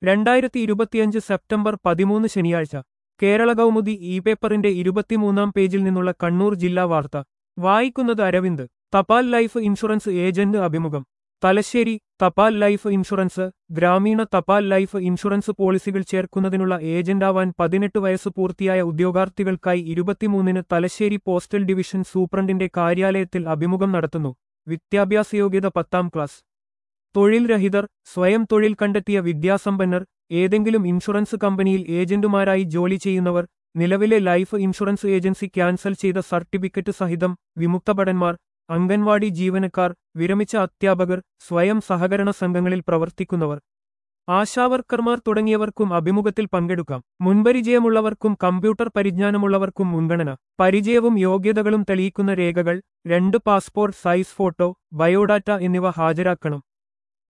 രണ്ടായിരത്തി ഇരുപത്തിയഞ്ച് സെപ്റ്റംബർ പതിമൂന്ന് ശനിയാഴ്ച കേരള കൗമുദി ഇ പേപ്പറിന്റെ ഇരുപത്തിമൂന്നാം പേജിൽ നിന്നുള്ള കണ്ണൂർ ജില്ലാ വാർത്ത വായിക്കുന്നത് അരവിന്ദ് തപാൽ ലൈഫ് ഇൻഷുറൻസ് ഏജന്റ് അഭിമുഖം തലശ്ശേരി തപാൽ ലൈഫ് ഇൻഷുറൻസ് ഗ്രാമീണ തപാൽ ലൈഫ് ഇൻഷുറൻസ് പോളിസികൾ ചേർക്കുന്നതിനുള്ള ഏജന്റാവാൻ പതിനെട്ട് വയസ്സ് പൂർത്തിയായ ഉദ്യോഗാർത്ഥികൾക്കായി ഇരുപത്തിമൂന്നിന് തലശ്ശേരി പോസ്റ്റൽ ഡിവിഷൻ സൂപ്രണ്ടിന്റെ കാര്യാലയത്തിൽ അഭിമുഖം നടത്തുന്നു വിദ്യാഭ്യാസ യോഗ്യത പത്താം ക്ലാസ് തൊഴിൽ രഹിതർ സ്വയം തൊഴിൽ കണ്ടെത്തിയ വിദ്യാസമ്പന്നർ ഏതെങ്കിലും ഇൻഷുറൻസ് കമ്പനിയിൽ ഏജന്റുമാരായി ജോലി ചെയ്യുന്നവർ നിലവിലെ ലൈഫ് ഇൻഷുറൻസ് ഏജൻസി ക്യാൻസൽ ചെയ്ത സർട്ടിഫിക്കറ്റ് സഹിതം വിമുക്തഭടന്മാർ അംഗൻവാടി ജീവനക്കാർ വിരമിച്ച അധ്യാപകർ സ്വയം സഹകരണ സംഘങ്ങളിൽ പ്രവർത്തിക്കുന്നവർ ആശാവർക്കർമാർ തുടങ്ങിയവർക്കും അഭിമുഖത്തിൽ പങ്കെടുക്കാം മുൻപരിചയമുള്ളവർക്കും കമ്പ്യൂട്ടർ പരിജ്ഞാനമുള്ളവർക്കും മുൻഗണന പരിചയവും യോഗ്യതകളും തെളിയിക്കുന്ന രേഖകൾ രണ്ട് പാസ്പോർട്ട് സൈസ് ഫോട്ടോ ബയോഡാറ്റ എന്നിവ ഹാജരാക്കണം